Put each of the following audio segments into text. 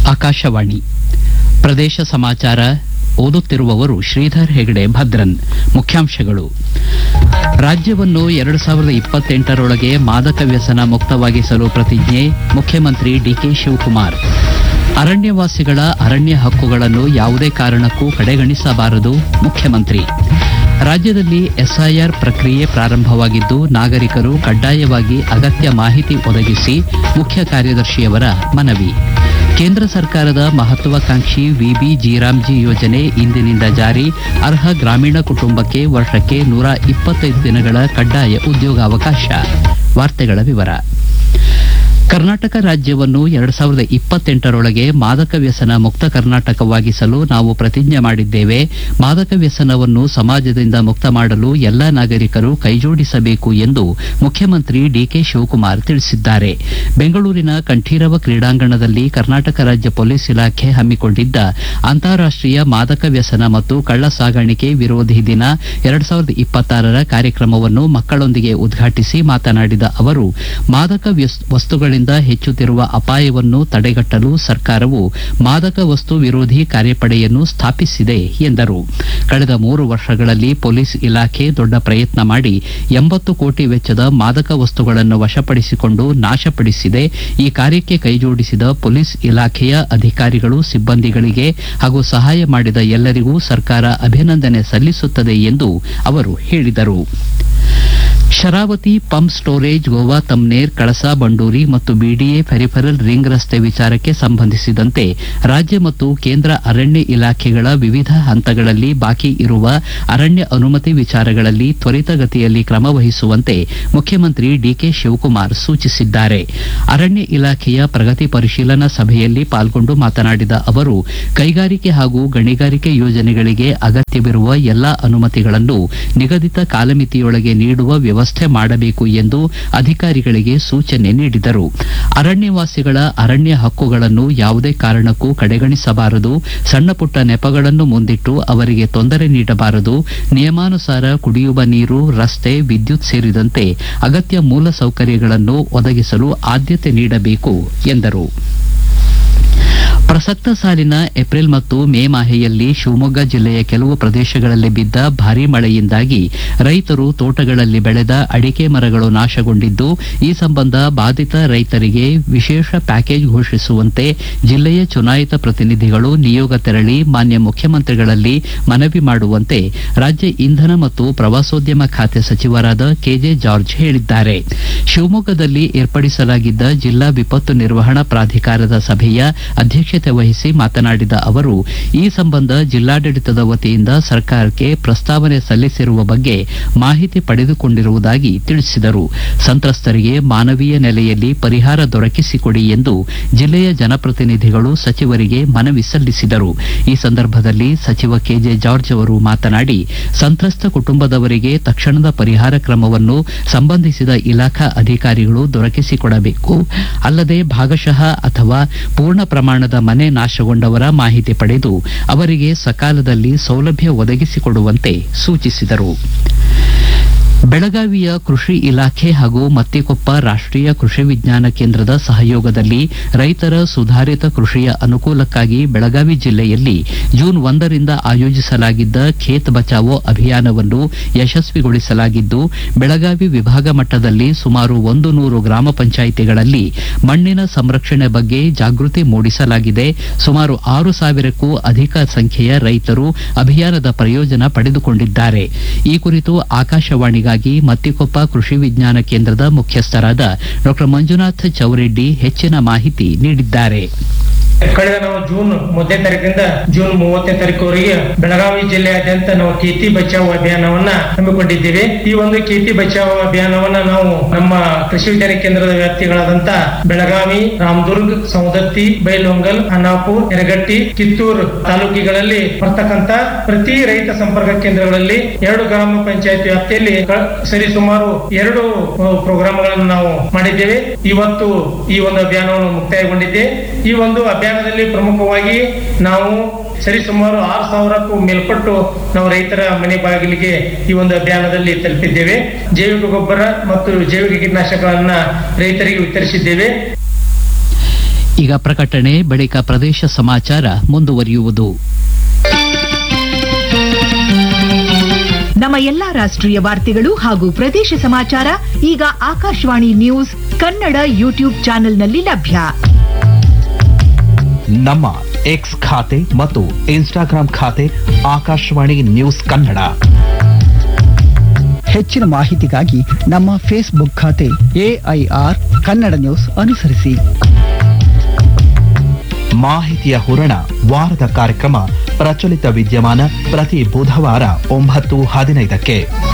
ಆಕಾಶವಾಣಿ ಪ್ರದೇಶ ಸಮಾಚಾರ ಓದುತ್ತಿರುವವರು ಶ್ರೀಧರ್ ಹೆಗಡೆ ಭದ್ರನ್ ಮುಖ್ಯಾಂಶಗಳು ರಾಜ್ಯವನ್ನು ಎರಡು ಸಾವಿರದ ಇಪ್ಪತ್ತೆಂಟರೊಳಗೆ ಮಾದಕ ವ್ಯಸನ ಮುಕ್ತವಾಗಿಸಲು ಪ್ರತಿಜ್ಞೆ ಮುಖ್ಯಮಂತ್ರಿ ಡಿಕೆ ಶಿವಕುಮಾರ್ ಅರಣ್ಯವಾಸಿಗಳ ಅರಣ್ಯ ಹಕ್ಕುಗಳನ್ನು ಯಾವುದೇ ಕಾರಣಕ್ಕೂ ಕಡೆಗಣಿಸಬಾರದು ಮುಖ್ಯಮಂತ್ರಿ ರಾಜ್ಯದಲ್ಲಿ ಎಸ್ಐಆರ್ ಪ್ರಕ್ರಿಯೆ ಪ್ರಾರಂಭವಾಗಿದ್ದು ನಾಗರಿಕರು ಕಡ್ಡಾಯವಾಗಿ ಅಗತ್ಯ ಮಾಹಿತಿ ಒದಗಿಸಿ ಮುಖ್ಯ ಕಾರ್ಯದರ್ಶಿಯವರ ಮನವಿ ಕೇಂದ್ರ ಸರ್ಕಾರದ ಮಹತ್ವಾಕಾಂಕ್ಷಿ ವಿಬಿ ಜೀರಾಮ್ಜಿ ಯೋಜನೆ ಇಂದಿನಿಂದ ಜಾರಿ ಅರ್ಹ ಗ್ರಾಮೀಣ ಕುಟುಂಬಕ್ಕೆ ವರ್ಷಕ್ಕೆ ನೂರ ಇಪ್ಪತ್ತೈದು ದಿನಗಳ ಕಡ್ಡಾಯ ಉದ್ಯೋಗಾವಕಾಶ ವಾರ್ತೆಗಳ ವಿವರ ಕರ್ನಾಟಕ ರಾಜ್ಯವನ್ನು ಎರಡು ಸಾವಿರದ ಇಪ್ಪತ್ತೆಂಟರೊಳಗೆ ಮಾದಕ ವ್ಯಸನ ಮುಕ್ತ ಕರ್ನಾಟಕವಾಗಿಸಲು ನಾವು ಪ್ರತಿಜ್ಞೆ ಮಾಡಿದ್ದೇವೆ ಮಾದಕ ವ್ಯಸನವನ್ನು ಸಮಾಜದಿಂದ ಮುಕ್ತ ಮಾಡಲು ಎಲ್ಲ ನಾಗರಿಕರು ಕೈಜೋಡಿಸಬೇಕು ಎಂದು ಮುಖ್ಯಮಂತ್ರಿ ಡಿಕೆ ಶಿವಕುಮಾರ್ ತಿಳಿಸಿದ್ದಾರೆ ಬೆಂಗಳೂರಿನ ಕಂಠೀರವ ಕ್ರೀಡಾಂಗಣದಲ್ಲಿ ಕರ್ನಾಟಕ ರಾಜ್ಯ ಪೊಲೀಸ್ ಇಲಾಖೆ ಹಮ್ಮಿಕೊಂಡಿದ್ದ ಅಂತಾರಾಷ್ಟೀಯ ಮಾದಕ ವ್ಯಸನ ಮತ್ತು ಕಳ್ಳ ಸಾಗಾಣಿಕೆ ವಿರೋಧಿ ದಿನ ಎರಡು ಸಾವಿರದ ಇಪ್ಪತ್ತಾರರ ಕಾರ್ಯಕ್ರಮವನ್ನು ಮಕ್ಕಳೊಂದಿಗೆ ಉದ್ಘಾಟಿಸಿ ಮಾತನಾಡಿದ ಅವರು ಮಾದಕ ವ್ಯಸ್- ವಸ್ತುಗಳಿಂದ ಹೆಚ್ಚುತ್ತಿರುವ ಅಪಾಯವನ್ನು ತಡೆಗಟ್ಟಲು ಸರ್ಕಾರವು ಮಾದಕ ವಸ್ತು ವಿರೋಧಿ ಕಾರ್ಯಪಡೆಯನ್ನು ಸ್ಥಾಪಿಸಿದೆ ಎಂದರು ಕಳೆದ ಮೂರು ವರ್ಷಗಳಲ್ಲಿ ಪೊಲೀಸ್ ಇಲಾಖೆ ದೊಡ್ಡ ಪ್ರಯತ್ನ ಮಾಡಿ ಎಂಬತ್ತು ಕೋಟಿ ವೆಚ್ಚದ ಮಾದಕ ವಸ್ತುಗಳನ್ನು ವಶಪಡಿಸಿಕೊಂಡು ನಾಶಪಡಿಸಿದೆ ಈ ಕಾರ್ಯಕ್ಕೆ ಕೈಜೋಡಿಸಿದ ಪೊಲೀಸ್ ಇಲಾಖೆಯ ಅಧಿಕಾರಿಗಳು ಸಿಬ್ಬಂದಿಗಳಿಗೆ ಹಾಗೂ ಸಹಾಯ ಮಾಡಿದ ಎಲ್ಲರಿಗೂ ಸರ್ಕಾರ ಅಭಿನಂದನೆ ಸಲ್ಲಿಸುತ್ತದೆ ಎಂದು ಅವರು ಹೇಳಿದರು ಶರಾವತಿ ಪಂಪ್ ಸ್ಟೋರೇಜ್ ಗೋವಾ ತಮ್ನೇರ್ ಕಳಸಾ ಬಂಡೂರಿ ಮತ್ತು ಬಿಡಿಎ ಫೆರಿಫೆರಲ್ ರಿಂಗ್ ರಸ್ತೆ ವಿಚಾರಕ್ಕೆ ಸಂಬಂಧಿಸಿದಂತೆ ರಾಜ್ಯ ಮತ್ತು ಕೇಂದ್ರ ಅರಣ್ಯ ಇಲಾಖೆಗಳ ವಿವಿಧ ಹಂತಗಳಲ್ಲಿ ಬಾಕಿ ಇರುವ ಅರಣ್ಯ ಅನುಮತಿ ವಿಚಾರಗಳಲ್ಲಿ ತ್ವರಿತಗತಿಯಲ್ಲಿ ಕ್ರಮ ವಹಿಸುವಂತೆ ಮುಖ್ಯಮಂತ್ರಿ ಡಿಕೆ ಶಿವಕುಮಾರ್ ಸೂಚಿಸಿದ್ದಾರೆ ಅರಣ್ಯ ಇಲಾಖೆಯ ಪ್ರಗತಿ ಪರಿಶೀಲನಾ ಸಭೆಯಲ್ಲಿ ಪಾಲ್ಗೊಂಡು ಮಾತನಾಡಿದ ಅವರು ಕೈಗಾರಿಕೆ ಹಾಗೂ ಗಣಿಗಾರಿಕೆ ಯೋಜನೆಗಳಿಗೆ ಅಗತ್ಯವಿರುವ ಎಲ್ಲಾ ಅನುಮತಿಗಳನ್ನು ನಿಗದಿತ ಕಾಲಮಿತಿಯೊಳಗೆ ನೀಡುವ ವ್ಯವಸ್ಥೆ ಮಾಡಬೇಕು ಎಂದು ಅಧಿಕಾರಿಗಳಿಗೆ ಸೂಚನೆ ನೀಡಿದರು ಅರಣ್ಯವಾಸಿಗಳ ಅರಣ್ಯ ಹಕ್ಕುಗಳನ್ನು ಯಾವುದೇ ಕಾರಣಕ್ಕೂ ಕಡೆಗಣಿಸಬಾರದು ಸಣ್ಣಪುಟ್ಟ ನೆಪಗಳನ್ನು ಮುಂದಿಟ್ಟು ಅವರಿಗೆ ತೊಂದರೆ ನೀಡಬಾರದು ನಿಯಮಾನುಸಾರ ಕುಡಿಯುವ ನೀರು ರಸ್ತೆ ವಿದ್ಯುತ್ ಸೇರಿದಂತೆ ಅಗತ್ಯ ಮೂಲ ಸೌಕರ್ಯಗಳನ್ನು ಒದಗಿಸಲು ಆದ್ಯತೆ ನೀಡಬೇಕು ಎಂದರು ಪ್ರಸಕ್ತ ಸಾಲಿನ ಏಪ್ರಿಲ್ ಮತ್ತು ಮೇ ಮಾಹೆಯಲ್ಲಿ ಶಿವಮೊಗ್ಗ ಜಿಲ್ಲೆಯ ಕೆಲವು ಪ್ರದೇಶಗಳಲ್ಲಿ ಬಿದ್ದ ಭಾರೀ ಮಳೆಯಿಂದಾಗಿ ರೈತರು ತೋಟಗಳಲ್ಲಿ ಬೆಳೆದ ಅಡಿಕೆ ಮರಗಳು ನಾಶಗೊಂಡಿದ್ದು ಈ ಸಂಬಂಧ ಬಾಧಿತ ರೈತರಿಗೆ ವಿಶೇಷ ಪ್ಯಾಕೇಜ್ ಘೋಷಿಸುವಂತೆ ಜಿಲ್ಲೆಯ ಚುನಾಯಿತ ಪ್ರತಿನಿಧಿಗಳು ನಿಯೋಗ ತೆರಳಿ ಮಾನ್ಯ ಮುಖ್ಯಮಂತ್ರಿಗಳಲ್ಲಿ ಮನವಿ ಮಾಡುವಂತೆ ರಾಜ್ಯ ಇಂಧನ ಮತ್ತು ಪ್ರವಾಸೋದ್ಯಮ ಖಾತೆ ಸಚಿವರಾದ ಕೆಜೆ ಜಾರ್ಜ್ ಹೇಳಿದ್ದಾರೆ ಶಿವಮೊಗ್ಗದಲ್ಲಿ ಏರ್ಪಡಿಸಲಾಗಿದ್ದ ಜಿಲ್ಲಾ ವಿಪತ್ತು ನಿರ್ವಹಣಾ ಪ್ರಾಧಿಕಾರದ ಸಭೆಯ ಅಧ್ಯಕ್ಷತೆ ವಹಿಸಿ ಮಾತನಾಡಿದ ಅವರು ಈ ಸಂಬಂಧ ಜಿಲ್ಲಾಡಳಿತದ ವತಿಯಿಂದ ಸರ್ಕಾರಕ್ಕೆ ಪ್ರಸ್ತಾವನೆ ಸಲ್ಲಿಸಿರುವ ಬಗ್ಗೆ ಮಾಹಿತಿ ಪಡೆದುಕೊಂಡಿರುವುದಾಗಿ ತಿಳಿಸಿದರು ಸಂತ್ರಸ್ತರಿಗೆ ಮಾನವೀಯ ನೆಲೆಯಲ್ಲಿ ಪರಿಹಾರ ದೊರಕಿಸಿಕೊಡಿ ಎಂದು ಜಿಲ್ಲೆಯ ಜನಪ್ರತಿನಿಧಿಗಳು ಸಚಿವರಿಗೆ ಮನವಿ ಸಲ್ಲಿಸಿದರು ಈ ಸಂದರ್ಭದಲ್ಲಿ ಸಚಿವ ಕೆಜೆ ಜಾರ್ಜ್ ಅವರು ಮಾತನಾಡಿ ಸಂತ್ರಸ್ತ ಕುಟುಂಬದವರಿಗೆ ತಕ್ಷಣದ ಪರಿಹಾರ ಕ್ರಮವನ್ನು ಸಂಬಂಧಿಸಿದ ಇಲಾಖಾ ಅಧಿಕಾರಿಗಳು ದೊರಕಿಸಿಕೊಡಬೇಕು ಅಲ್ಲದೆ ಭಾಗಶಃ ಅಥವಾ ಪೂರ್ಣ ಪ್ರಮಾಣದ ಮನೆ ನಾಶಗೊಂಡವರ ಮಾಹಿತಿ ಪಡೆದು ಅವರಿಗೆ ಸಕಾಲದಲ್ಲಿ ಸೌಲಭ್ಯ ಒದಗಿಸಿಕೊಡುವಂತೆ ಸೂಚಿಸಿದರು ಬೆಳಗಾವಿಯ ಕೃಷಿ ಇಲಾಖೆ ಹಾಗೂ ಮತ್ತಿಕೊಪ್ಪ ರಾಷ್ಟೀಯ ಕೃಷಿ ವಿಜ್ಞಾನ ಕೇಂದ್ರದ ಸಹಯೋಗದಲ್ಲಿ ರೈತರ ಸುಧಾರಿತ ಕೃಷಿಯ ಅನುಕೂಲಕ್ಕಾಗಿ ಬೆಳಗಾವಿ ಜಿಲ್ಲೆಯಲ್ಲಿ ಜೂನ್ ಒಂದರಿಂದ ಆಯೋಜಿಸಲಾಗಿದ್ದ ಖೇತ್ ಬಚಾವೋ ಅಭಿಯಾನವನ್ನು ಯಶಸ್ವಿಗೊಳಿಸಲಾಗಿದ್ದು ಬೆಳಗಾವಿ ವಿಭಾಗ ಮಟ್ಟದಲ್ಲಿ ಸುಮಾರು ಒಂದು ನೂರು ಗ್ರಾಮ ಪಂಚಾಯಿತಿಗಳಲ್ಲಿ ಮಣ್ಣಿನ ಸಂರಕ್ಷಣೆ ಬಗ್ಗೆ ಜಾಗೃತಿ ಮೂಡಿಸಲಾಗಿದೆ ಸುಮಾರು ಆರು ಸಾವಿರಕ್ಕೂ ಅಧಿಕ ಸಂಖ್ಯೆಯ ರೈತರು ಅಭಿಯಾನದ ಪ್ರಯೋಜನ ಪಡೆದುಕೊಂಡಿದ್ದಾರೆ ಈ ಕುರಿತು ಆಕಾಶವಾಣಿಗಾಗಿ ಮತ್ತಿಕೊಪ್ಪ ಕೃಷಿ ವಿಜ್ಞಾನ ಕೇಂದ್ರದ ಮುಖ್ಯಸ್ಥರಾದ ಡಾ ಮಂಜುನಾಥ್ ಚೌರೆಡ್ಡಿ ಹೆಚ್ಚಿನ ಮಾಹಿತಿ ನೀಡಿದ್ದಾರೆ ಕಳೆದ ನಾವು ಜೂನ್ ಮೊದಲನೇ ತಾರೀಕಿಂದ ಜೂನ್ ಮೂವತ್ತನೇ ತಾರೀಕುವರೆಗೆ ಬೆಳಗಾವಿ ಜಿಲ್ಲೆಯಾದ್ಯಂತ ನಾವು ಕೀರ್ತಿ ಬಚಾವ್ ಅಭಿಯಾನವನ್ನ ಹಮ್ಮಿಕೊಂಡಿದ್ದೇವೆ ಈ ಒಂದು ಕೀರ್ತಿ ಬಚಾವ್ ಅಭಿಯಾನವನ್ನ ನಾವು ನಮ್ಮ ಕೃಷಿ ವಿಜ್ಞಾನ ಕೇಂದ್ರದ ವ್ಯಾಪ್ತಿಗಳಾದಂತ ಬೆಳಗಾವಿ ರಾಮದುರ್ಗ್ ಸೌದತ್ತಿ ಬೈಲೊಂಗಲ್ ಅನಾಪುರ್ ಯರಗಟ್ಟಿ ಕಿತ್ತೂರು ತಾಲೂಕಿಗಳಲ್ಲಿ ಬರ್ತಕ್ಕಂತ ಪ್ರತಿ ರೈತ ಸಂಪರ್ಕ ಕೇಂದ್ರಗಳಲ್ಲಿ ಎರಡು ಗ್ರಾಮ ಪಂಚಾಯತ್ ವ್ಯಾಪ್ತಿಯಲ್ಲಿ ಕ- ಸರಿಸುಮಾರು ಎರಡು ಪ್ರೋಗ್ರಾಮ್ಗಳನ್ನು ನಾವು ಮಾಡಿದ್ದೇವೆ ಇವತ್ತು ಈ ಒಂದು ಅಭಿಯಾನವನ್ನು ಮುಕ್ತಾಯಗೊಂಡಿದೆ ಈ ಒಂದು ಅಭಿಯಾನದಲ್ಲಿ ಪ್ರಮುಖವಾಗಿ ನಾವು ಸರಿಸುಮಾರು ಆರು ಸಾವಿರಕ್ಕೂ ಮೇಲ್ಪಟ್ಟು ನಾವು ರೈತರ ಮನೆ ಬಾಗಿಲಿಗೆ ಈ ಒಂದು ಅಭಿಯಾನದಲ್ಲಿ ತಲುಪಿದ್ದೇವೆ ಜೈವಿಕ ಗೊಬ್ಬರ ಮತ್ತು ಜೈವಿಕ ಕೀಟನಾಶಕಗಳನ್ನ ರೈತರಿಗೆ ವಿತರಿಸಿದ್ದೇವೆ ಈಗ ಪ್ರಕಟಣೆ ಬಳಿಕ ಪ್ರದೇಶ ಸಮಾಚಾರ ಮುಂದುವರಿಯುವುದು ನಮ್ಮ ಎಲ್ಲಾ ರಾಷ್ಟ್ರೀಯ ವಾರ್ತೆಗಳು ಹಾಗೂ ಪ್ರದೇಶ ಸಮಾಚಾರ ಈಗ ಆಕಾಶವಾಣಿ ನ್ಯೂಸ್ ಕನ್ನಡ ಯೂಟ್ಯೂಬ್ ಚಾನೆಲ್ನಲ್ಲಿ ಲಭ್ಯ ನಮ್ಮ ಎಕ್ಸ್ ಖಾತೆ ಮತ್ತು ಇನ್ಸ್ಟಾಗ್ರಾಂ ಖಾತೆ ಆಕಾಶವಾಣಿ ನ್ಯೂಸ್ ಕನ್ನಡ ಹೆಚ್ಚಿನ ಮಾಹಿತಿಗಾಗಿ ನಮ್ಮ ಫೇಸ್ಬುಕ್ ಖಾತೆ ಎಐಆರ್ ಕನ್ನಡ ನ್ಯೂಸ್ ಅನುಸರಿಸಿ ಮಾಹಿತಿಯ ಹೂರಣ ವಾರದ ಕಾರ್ಯಕ್ರಮ ಪ್ರಚಲಿತ ವಿದ್ಯಮಾನ ಪ್ರತಿ ಬುಧವಾರ ಒಂಬತ್ತು ಹದಿನೈದಕ್ಕೆ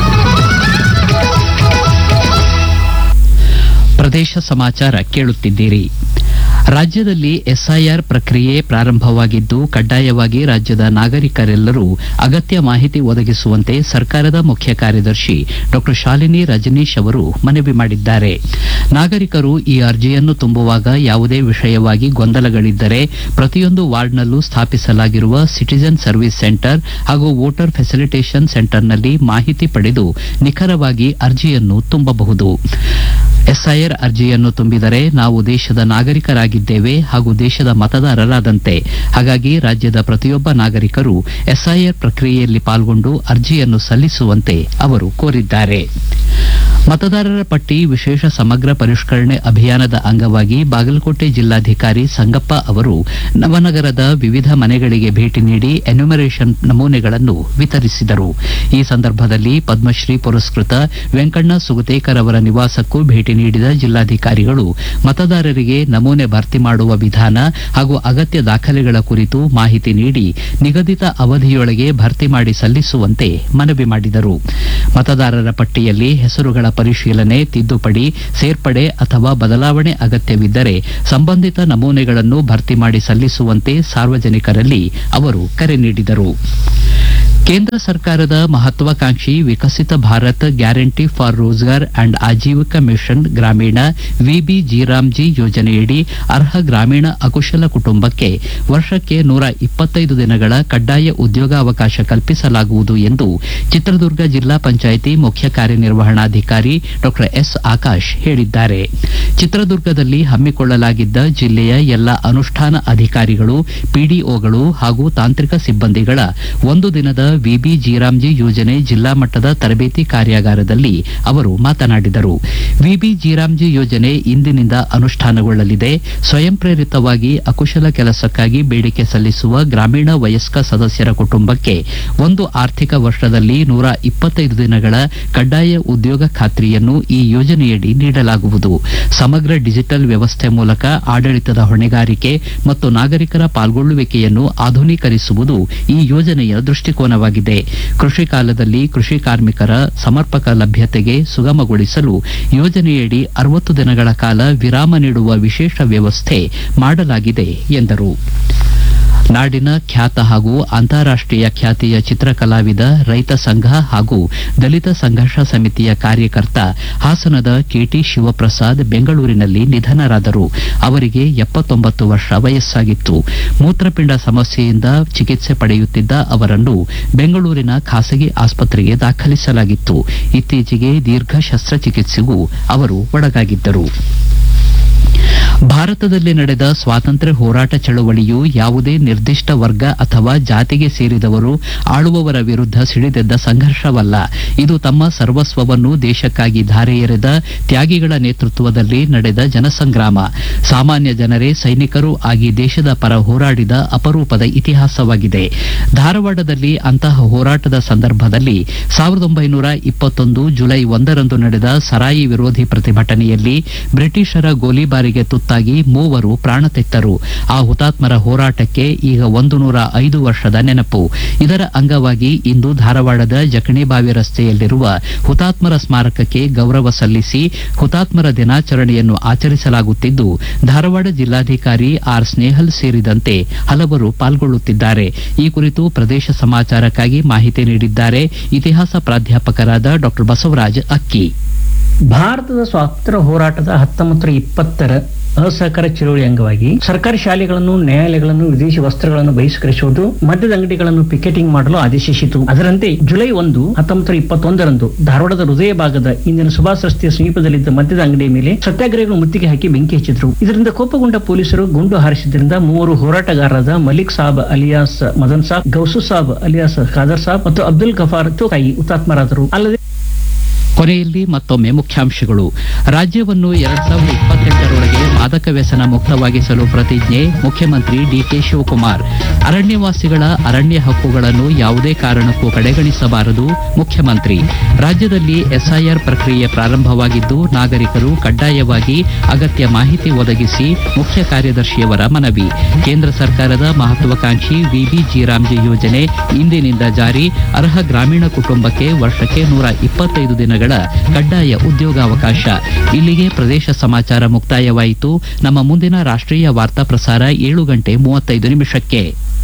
ಪ್ರದೇಶ ಸಮಾಚಾರ ಕೇಳುತ್ತಿದ್ದೀರಿ ರಾಜ್ಯದಲ್ಲಿ ಎಸ್ಐಆರ್ ಪ್ರಕ್ರಿಯೆ ಪ್ರಾರಂಭವಾಗಿದ್ದು ಕಡ್ಡಾಯವಾಗಿ ರಾಜ್ಯದ ನಾಗರಿಕರೆಲ್ಲರೂ ಅಗತ್ಯ ಮಾಹಿತಿ ಒದಗಿಸುವಂತೆ ಸರ್ಕಾರದ ಮುಖ್ಯ ಕಾರ್ಯದರ್ಶಿ ಡಾ ಶಾಲಿನಿ ರಜನೀಶ್ ಅವರು ಮನವಿ ಮಾಡಿದ್ದಾರೆ ನಾಗರಿಕರು ಈ ಅರ್ಜಿಯನ್ನು ತುಂಬುವಾಗ ಯಾವುದೇ ವಿಷಯವಾಗಿ ಗೊಂದಲಗಳಿದ್ದರೆ ಪ್ರತಿಯೊಂದು ವಾರ್ಡ್ನಲ್ಲೂ ಸ್ಥಾಪಿಸಲಾಗಿರುವ ಸಿಟಿಜನ್ ಸರ್ವಿಸ್ ಸೆಂಟರ್ ಹಾಗೂ ವೋಟರ್ ಫೆಸಿಲಿಟೇಷನ್ ಸೆಂಟರ್ನಲ್ಲಿ ಮಾಹಿತಿ ಪಡೆದು ನಿಖರವಾಗಿ ಅರ್ಜಿಯನ್ನು ತುಂಬಬಹುದು ಎಸ್ಐಆರ್ ಅರ್ಜಿಯನ್ನು ತುಂಬಿದರೆ ನಾವು ದೇಶದ ನಾಗರಿಕರಾಗಿದ್ದೇವೆ ಹಾಗೂ ದೇಶದ ಮತದಾರರಾದಂತೆ ಹಾಗಾಗಿ ರಾಜ್ಯದ ಪ್ರತಿಯೊಬ್ಬ ನಾಗರಿಕರು ಎಸ್ಐಆರ್ ಪ್ರಕ್ರಿಯೆಯಲ್ಲಿ ಪಾಲ್ಗೊಂಡು ಅರ್ಜಿಯನ್ನು ಸಲ್ಲಿಸುವಂತೆ ಅವರು ಕೋರಿದ್ದಾರೆ ಮತದಾರರ ಪಟ್ಟಿ ವಿಶೇಷ ಸಮಗ್ರ ಪರಿಷ್ಕರಣೆ ಅಭಿಯಾನದ ಅಂಗವಾಗಿ ಬಾಗಲಕೋಟೆ ಜಿಲ್ಲಾಧಿಕಾರಿ ಸಂಗಪ್ಪ ಅವರು ನವನಗರದ ವಿವಿಧ ಮನೆಗಳಿಗೆ ಭೇಟಿ ನೀಡಿ ಎನ್ಯುಮರೇಷನ್ ನಮೂನೆಗಳನ್ನು ವಿತರಿಸಿದರು ಈ ಸಂದರ್ಭದಲ್ಲಿ ಪದ್ಮಶ್ರೀ ಪುರಸ್ಕೃತ ವೆಂಕಣ್ಣ ಸುಗತೇಕರ್ ಅವರ ನಿವಾಸಕ್ಕೂ ಭೇಟಿ ನೀಡಿದ ಜಿಲ್ಲಾಧಿಕಾರಿಗಳು ಮತದಾರರಿಗೆ ನಮೂನೆ ಭರ್ತಿ ಮಾಡುವ ವಿಧಾನ ಹಾಗೂ ಅಗತ್ಯ ದಾಖಲೆಗಳ ಕುರಿತು ಮಾಹಿತಿ ನೀಡಿ ನಿಗದಿತ ಅವಧಿಯೊಳಗೆ ಭರ್ತಿ ಮಾಡಿ ಸಲ್ಲಿಸುವಂತೆ ಮನವಿ ಮಾಡಿದರು ಮತದಾರರ ಪಟ್ಟಿಯಲ್ಲಿ ಹೆಸರುಗಳ ಪರಿಶೀಲನೆ ತಿದ್ದುಪಡಿ ಸೇರ್ಪಡೆ ಅಥವಾ ಬದಲಾವಣೆ ಅಗತ್ಯವಿದ್ದರೆ ಸಂಬಂಧಿತ ನಮೂನೆಗಳನ್ನು ಭರ್ತಿ ಮಾಡಿ ಸಲ್ಲಿಸುವಂತೆ ಸಾರ್ವಜನಿಕರಲ್ಲಿ ಅವರು ಕರೆ ನೀಡಿದರು ಕೇಂದ್ರ ಸರ್ಕಾರದ ಮಹತ್ವಾಕಾಂಕ್ಷಿ Viksit Bharat guarantee for Rozgar and Ajeevika mission ಗ್ರಾಮೀಣ ವಿಬಿ ಜಿರಾಮ್ಜಿ ಯೋಜನೆಯಡಿ ಅರ್ಹ ಗ್ರಾಮೀಣ ಅಕುಶಲ ಕುಟುಂಬಕ್ಕೆ ವರ್ಷಕ್ಕೆ ನೂರ ಇಪ್ಪತ್ತೈದು ದಿನಗಳ ಕಡ್ಡಾಯ ಉದ್ಯೋಗಾವಕಾಶ ಕಲ್ಪಿಸಲಾಗುವುದು ಎಂದು ಚಿತ್ರದುರ್ಗ ಜಿಲ್ಲಾ ಪಂಚಾಯಿತಿ ಮುಖ್ಯ ಕಾರ್ಯನಿರ್ವಹಣಾಧಿಕಾರಿ ಡಾ ಎಸ್ ಆಕಾಶ್ ಹೇಳಿದ್ದಾರೆ ಚಿತ್ರದುರ್ಗದಲ್ಲಿ ಹಮ್ಮಿಕೊಳ್ಳಲಾಗಿದ್ದ ಜಿಲ್ಲೆಯ ಎಲ್ಲ ಅನುಷ್ಠಾನ ಅಧಿಕಾರಿಗಳು ಪಿಡಿಒಗಳು ಹಾಗೂ ತಾಂತ್ರಿಕ ಸಿಬ್ಬಂದಿಗಳ ಒಂದು ದಿನದ ವಿಬಿ ಜಿರಾಮ್ಜಿ ಯೋಜನೆ ಜಿಲ್ಲಾ ಮಟ್ಟದ ತರಬೇತಿ ಕಾರ್ಯಾಗಾರದಲ್ಲಿ ಅವರು ಮಾತನಾಡಿದರು ವಿಬಿ ಜಿರಾಮ್ಜಿ ಯೋಜನೆ ಇಂದಿನಿಂದ ಅನುಷ್ಠಾನಗೊಳ್ಳಲಿದೆ ಸ್ವಯಂ ಪ್ರೇರಿತವಾಗಿ ಅಕುಶಲ ಕೆಲಸಕ್ಕಾಗಿ ಬೇಡಿಕೆ ಸಲ್ಲಿಸುವ ಗ್ರಾಮೀಣ ವಯಸ್ಕ ಸದಸ್ಯರ ಕುಟುಂಬಕ್ಕೆ ಒಂದು ಆರ್ಥಿಕ ವರ್ಷದಲ್ಲಿ ನೂರ ಇಪ್ಪತ್ತೈದು ದಿನಗಳ ಕಡ್ಡಾಯ ಉದ್ಯೋಗ ಖಾತ್ರಿಯನ್ನು ಈ ಯೋಜನೆಯಡಿ ನೀಡಲಾಗುವುದು ಸಮಗ್ರ ಡಿಜಿಟಲ್ ವ್ಯವಸ್ಥೆ ಮೂಲಕ ಆಡಳಿತದ ಹೊಣೆಗಾರಿಕೆ ಮತ್ತು ನಾಗರಿಕರ ಪಾಲ್ಗೊಳ್ಳುವಿಕೆಯನ್ನು ಆಧುನೀಕರಿಸುವುದು ಈ ಯೋಜನೆಯ ದೃಷ್ಟಿಕೋನವಾಗಿದೆ ಕೃಷಿ ಕಾಲದಲ್ಲಿ ಕೃಷಿ ಕಾರ್ಮಿಕರ ಸಮರ್ಪಕ ಲಭ್ಯತೆಗೆ ಸುಗಮಗೊಳಿಸಲು ಯೋಜನೆಯಡಿ ಅರವತ್ತು ದಿನಗಳ ಕಾಲ ವಿರಾಮ ನೀಡುವ ವಿಶೇಷ ವ್ಯವಸ್ಥೆ ಮಾಡಲಾಗಿದೆ ಎಂದರು ನಾಡಿನ ಖ್ಯಾತ ಹಾಗೂ ಅಂತಾರಾಷ್ಟೀಯ ಖ್ಯಾತಿಯ ಚಿತ್ರಕಲಾವಿದ ರೈತ ಸಂಘ ಹಾಗೂ ದಲಿತ ಸಂಘರ್ಷ ಸಮಿತಿಯ ಕಾರ್ಯಕರ್ತ ಹಾಸನದ ಕೆಟಿ ಶಿವಪ್ರಸಾದ್ ಬೆಂಗಳೂರಿನಲ್ಲಿ ನಿಧನರಾದರು ಅವರಿಗೆ ಎಪ್ಪತ್ತೊಂಬತ್ತು ವರ್ಷ ವಯಸ್ಸಾಗಿತ್ತು ಮೂತ್ರಪಿಂಡ ಸಮಸ್ಯೆಯಿಂದ ಚಿಕಿತ್ಸೆ ಪಡೆಯುತ್ತಿದ್ದ ಅವರನ್ನು ಬೆಂಗಳೂರಿನ ಖಾಸಗಿ ಆಸ್ಪತ್ರೆಗೆ ದಾಖಲಿಸಲಾಗಿತ್ತು ಇತ್ತೀಚೆಗೆ ದೀರ್ಘ ಶಸ್ತ್ರಚಿಕಿತ್ಸೆಗೂ ಅವರು ಒಳಗಾಗಿದ್ದರು ಭಾರತದಲ್ಲಿ ನಡೆದ ಸ್ವಾತಂತ್ರ್ಯ ಹೋರಾಟ ಚಳವಳಿಯು ಯಾವುದೇ ನಿರ್ದಿಷ್ಟ ವರ್ಗ ಅಥವಾ ಜಾತಿಗೆ ಸೇರಿದವರು ಆಳುವವರ ವಿರುದ್ಧ ಸಿಡಿದೆದ್ದ ಸಂಘರ್ಷವಲ್ಲ ಇದು ತಮ್ಮ ಸರ್ವಸ್ವವನ್ನು ದೇಶಕ್ಕಾಗಿ ಧಾರೆ ಎರೆದ ತ್ಯಾಗಿಗಳ ನೇತೃತ್ವದಲ್ಲಿ ನಡೆದ ಜನಸಂಗ್ರಾಮ ಸಾಮಾನ್ಯ ಜನರೇ ಸೈನಿಕರು ಆಗಿ ದೇಶದ ಪರ ಹೋರಾಡಿದ ಅಪರೂಪದ ಇತಿಹಾಸವಾಗಿದೆ ಧಾರವಾಡದಲ್ಲಿ ಅಂತಹ ಹೋರಾಟದ ಸಂದರ್ಭದಲ್ಲಿ ಸಾವಿರದ ಒಂಬೈನೂರ ಇಪ್ಪತ್ತೊಂದು ಜುಲೈ ಒಂದರಂದು ನಡೆದ ಸರಾಯಿ ವಿರೋಧಿ ಪ್ರತಿಭಟನೆಯಲ್ಲಿ ಬ್ರಿಟಿಷರ ಗೋಲಿಬಾರಿಗೆ ತುತ್ತಾಗಿ ಮೂವರು ಪ್ರಾಣ ತೆತ್ತರು ಆ ಹುತಾತ್ಮರ ಹೋರಾಟಕ್ಕೆ ಈಗ ಒಂದು ನೂರ ಐದು ವರ್ಷದ ನೆನಪು ಇದರ ಅಂಗವಾಗಿ ಇಂದು ಧಾರವಾಡದ ಜಕಣಿಬಾವಿ ರಸ್ತೆಯಲ್ಲಿರುವ ಹುತಾತ್ಮರ ಸ್ಮಾರಕಕ್ಕೆ ಗೌರವ ಸಲ್ಲಿಸಿ ಹುತಾತ್ಮರ ದಿನಾಚರಣೆಯನ್ನು ಆಚರಿಸಲಾಗುತ್ತಿದ್ದು ಧಾರವಾಡ ಜಿಲ್ಲಾಧಿಕಾರಿ ಆರ್ ಸ್ನೇಹಲ್ ಸೇರಿದಂತೆ ಹಲವರು ಪಾಲ್ಗೊಳ್ಳುತ್ತಿದ್ದಾರೆ ಈ ಕುರಿತು ಪ್ರದೇಶ ಸಮಾಚಾರಕ್ಕಾಗಿ ಮಾಹಿತಿ ನೀಡಿದ್ದಾರೆ ಇತಿಹಾಸ ಪ್ರಾಧ್ಯಾಪಕರಾದ ಡಾ ಬಸವರಾಜ್ ಅಕ್ಕಿ ಭಾರತದ ಸ್ವಾತಂತ್ರ್ಯ ಹೋರಾಟದ ಹತ್ತೊಂಬತ್ತು ಇಪ್ಪತ್ತರ ಅಸಹಕಾರ ಚಳುವಳಿ ಅಂಗವಾಗಿ ಸರ್ಕಾರಿ ಶಾಲೆಗಳನ್ನು ನ್ಯಾಯಾಲಯಗಳನ್ನು ವಿದೇಶಿ ವಸ್ತ್ರಗಳನ್ನು ಬಹಿಷ್ಕರಿಸುವುದು ಮದ್ಯದ ಅಂಗಡಿಗಳನ್ನು ಪಿಕೆಟಿಂಗ್ ಮಾಡಲು ಆದೇಶಿಸಿತು ಅದರಂತೆ ಜುಲೈ ಒಂದು ಹತ್ತೊಂಬತ್ತು ಇಪ್ಪತ್ತೊಂದರಂದು ಧಾರವಾಡದ ಹೃದಯ ಭಾಗದ ಇಂದಿನ ಸುಭಾಷ್ ರಸ್ತೆಯ ಸಮೀಪದಲ್ಲಿದ್ದ ಮದ್ಯದ ಅಂಗಡಿಯ ಮೇಲೆ ಸತ್ಯಾಗ್ರಹಿಗಳು ಮುತ್ತಿಗೆ ಹಾಕಿ ಬೆಂಕಿ ಹಚ್ಚಿದ್ರು ಇದರಿಂದ ಕೋಪಗೊಂಡ ಪೊಲೀಸರು ಗುಂಡು ಹಾರಿಸಿದ್ರಿಂದ ಮೂವರು ಹೋರಾಟಗಾರರಾದ ಮಲಿಕ್ ಸಾಬ್ ಅಲಿಯಾಸ್ ಮದನ್ ಸಾಬ್ ಗೌಸು ಸಾಬ್ ಅಲಿಯಾಸ್ ಖಾದರ್ ಸಾಬ್ ಮತ್ತು ಅಬ್ದುಲ್ ಗಫಾರ್ ಚೋಕಾಯಿ ಹುತಾತ್ಮರಾದರು ಅಲ್ಲದೆ ಕೊನೆಯಲ್ಲಿ ಮತ್ತೊಮ್ಮೆ ಮುಖ್ಯಾಂಶಗಳು ರಾಜ್ಯವನ್ನು ಎರಡ್ ಸಾವಿರದ ಇಪ್ಪತ್ತೆಂಟರೊಳಗೆ ಮಾದಕ ವ್ಯಸನ ಮುಕ್ತವಾಗಿಸಲು ಪ್ರತಿಜ್ಞೆ ಮುಖ್ಯಮಂತ್ರಿ ಡಿಕೆ ಶಿವಕುಮಾರ್ ಅರಣ್ಯವಾಸಿಗಳ ಅರಣ್ಯ ಹಕ್ಕುಗಳನ್ನು ಯಾವುದೇ ಕಾರಣಕ್ಕೂ ಕಡೆಗಣಿಸಬಾರದು ಮುಖ್ಯಮಂತ್ರಿ ರಾಜ್ಯದಲ್ಲಿ ಎಸ್ಐಆರ್ ಪ್ರಕ್ರಿಯೆ ಪ್ರಾರಂಭವಾಗಿದ್ದು ನಾಗರಿಕರು ಕಡ್ಡಾಯವಾಗಿ ಅಗತ್ಯ ಮಾಹಿತಿ ಒದಗಿಸಿ ಮುಖ್ಯ ಕಾರ್ಯದರ್ಶಿಯವರ ಮನವಿ ಕೇಂದ್ರ ಸರ್ಕಾರದ ಮಹತ್ವಾಕಾಂಕ್ಷಿ ವಿಬಿಜಿ ರಾಮ್ಜಿ ಯೋಜನೆ ಇಂದಿನಿಂದ ಜಾರಿ ಅರ್ಹ ಗ್ರಾಮೀಣ ಕುಟುಂಬಕ್ಕೆ ವರ್ಷಕ್ಕೆ ನೂರ ಇಪ್ಪತ್ತೈದು ದಿನಗಳ ಕಡ್ಡಾಯ ಉದ್ಯೋಗಾವಕಾಶ ಇಲ್ಲಿಗೆ ಪ್ರದೇಶ ಸಮಾಚಾರ ಮುಕ್ತಾಯವಾಯಿತು ನಮ್ಮ ಮುಂದಿನ ರಾಷ್ಟ್ರೀಯ ವಾರ್ತಾ ಪ್ರಸಾರ ಏಳು ಗಂಟೆ ಮೂವತ್ತೈದು ನಿಮಿಷಕ್ಕೆ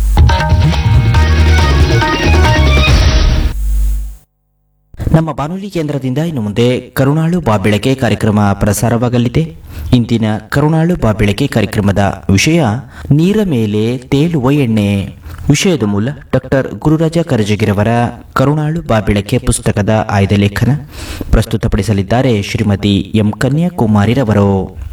ನಮ್ಮ ಬಾನುಲಿ ಕೇಂದ್ರದಿಂದ ಇನ್ನು ಮುಂದೆ ಕರುಣಾಳು ಬಾಬೆಳಕೆ ಕಾರ್ಯಕ್ರಮ ಪ್ರಸಾರವಾಗಲಿದೆ ಇಂದಿನ ಕರುಣಾಳು ಬಾಬೆಳಕೆ ಕಾರ್ಯಕ್ರಮದ ವಿಷಯ ನೀರ ಮೇಲೆ ತೇಲುವ ಎಣ್ಣೆ ವಿಷಯದ ಮೂಲ ಡಾಕ್ಟರ್ ಗುರುರಾಜ ಕರಜಗಿರವರ ಕರುಣಾಳು ಬಾಬೆಳಕೆ ಪುಸ್ತಕದ ಆಯ್ದ ಲೇಖನ ಪ್ರಸ್ತುತಪಡಿಸಲಿದ್ದಾರೆ ಶ್ರೀಮತಿ ಎಂ ಕನ್ಯಾಕುಮಾರಿರವರು